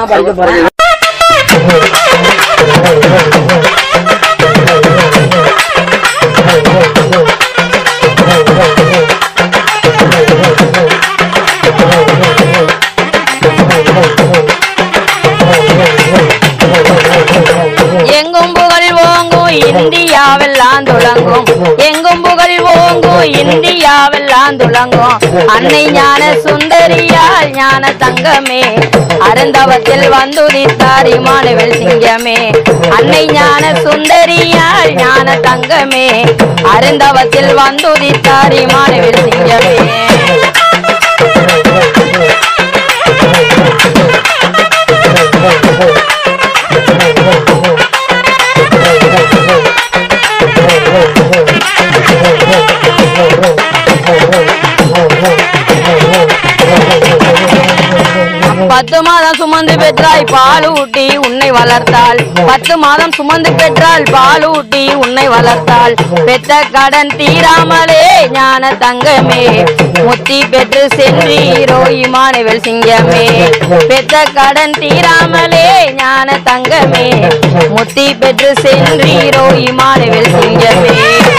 நான் படிக்க போறேன் எங்கும் புகழ் ஓங்கும் இந்தியாவெல்லாம் துளங்கும் எங்கும் புகழ் ஓங்கும் இந்தியாவெல்லாம் துளங்கும் அன்னை ஞான சுந்தரியால் ஞான தங்கமே அருந்தவத்தில் வந்துதித்தார் இமானுவேல் சிங்கமே அன்னை ஞான சுந்தரியால் ஞான தங்கமே அருந்தவத்தில் வந்துதித்தார் இமானுவேல் சிங்கமே பத்து மாதம் சுமந்து பெற்றாய் பால் ஊட்டி உன்னை வளர்த்தாள் பத்து மாதம் சுமந்து பெற்றாள் பால் ஊட்டி உன்னை வளர்த்தாள் பெற்ற கடன் தீராமலே ஞான தங்கமே முத்தி பெற்று சென்றீரோ இமானுவேல் சிங்கமே பெற்ற கடன் தீராமலே ஞான தங்கமே முத்தி பெற்று சென்றீரோ இமானுவேல் சிங்கமே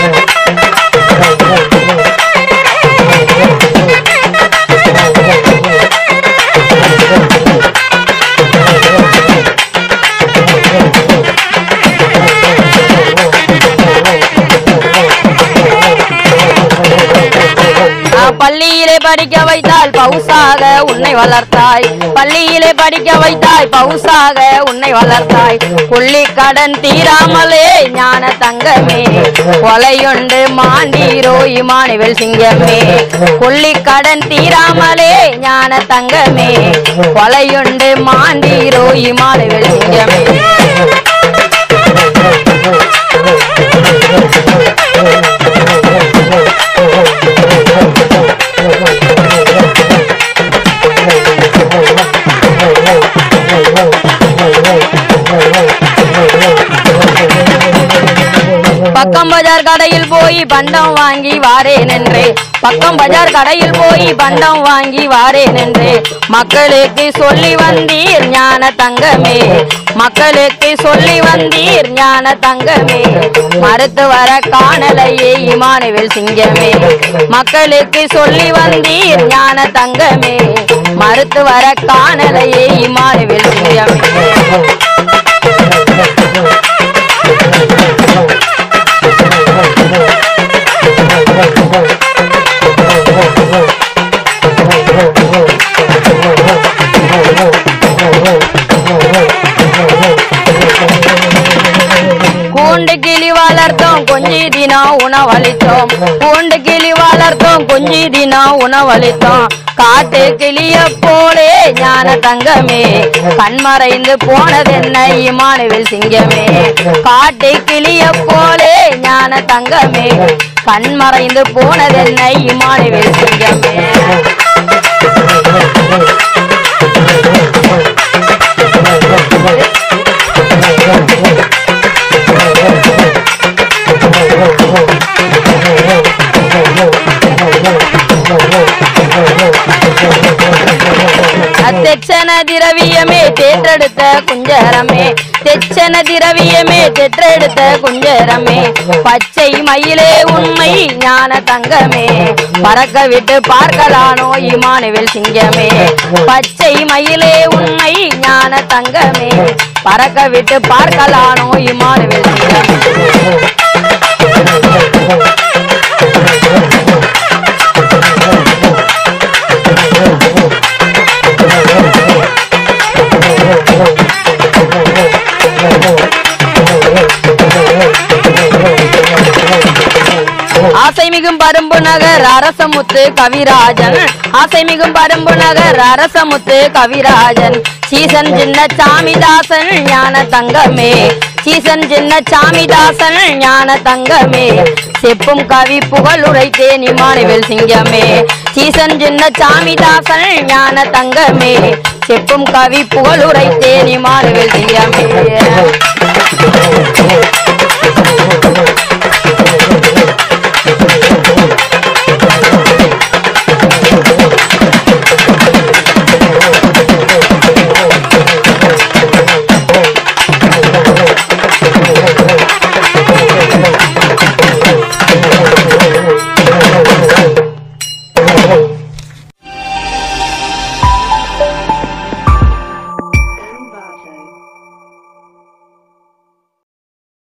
பள்ளியிலே படிக்க வைத்தாள் பவுசாக உன்னை வளர்த்தாய் பள்ளியிலே படிக்க வைத்தாய் பவுசாக உன்னை வளர்த்தாய் புள்ளி கடன் தீராமலே ஞான தங்கமே கொலையுண்டு மாண்டீரோ இமானுவேல் சிங்கமே புள்ளி கடன் தீராமலே ஞான தங்கமே கொலையுண்டு மாண்டீரோ இமானுவேல் சிங்கமே பக்கம் பஜார் கடையில் போய் பண்டம் வாங்கி வாரேன் என்று பக்கம் பஜார் கடையில் போய் பண்டம் வாங்கி வாரேன் என்று மக்களுக்கு சொல்லி வந்தீர் ஞான தங்கமே மக்களுக்கு சொல்லி வந்தீர் ஞான தங்கமே மருத்துவர காணலையே இமானுவேல் சிங்கமே மக்களுக்கு சொல்லி வந்தீர் ஞான தங்கமே மருத்துவர காணலையே இமானுவேல் சிங்கமே கூண்டு கிளி வளர்த்தோம் கொஞ்சி தினம் உணவளித்தோம் கூண்டு கிளி வளர்த்தோம் கொஞ்சி தினம் உணவளித்தோம் காட்டு கிளிய போலே ஞான தங்கமே கண்மறைந்து போனதென்ன இமானுவேல் சிங்கமே காட்டு கிளிய போலே ஞான தங்கமே கண்மறைந்து போனதென்ன இமானுவேல் சிங்கமே தெச்சன திரவியமே தேற்றெடுத்த குஞ்சரமே தெச்சன திரவியமே தெற்றெடுத்த குஞ்சரமே பச்சை மயிலே உண்மை ஞான தங்கமே பறக்க விட்டு பார்க்கலானோ இமானுவேல் சிங்கமே பச்சை மயிலே உண்மை ஞான தங்கமே பறக்க விட்டு பார்க்கலானோ இமானுவேல் சிங்கமே ஆசை மிகும் பரும்பு நகர் அரசமுத்து கவிராஜன் ஆசை மிகும் பரும்பு நகர் அரசமுத்து கவிராஜன் சீசன் சின்ன சாமிதாசன் ஞான தங்கமே சீசன் சின்ன சாமிதாசன் ஞான தங்கமே செப்பும் கவி புகழ் உரைத்தேன் இமானுவேல் சிங்கமே சீசன் சின்ன சாமிதாசன் ஞான தங்கமே செப்பும் கவி புகழ் உரைத்தேன் இமானுவேல் சிங்கமே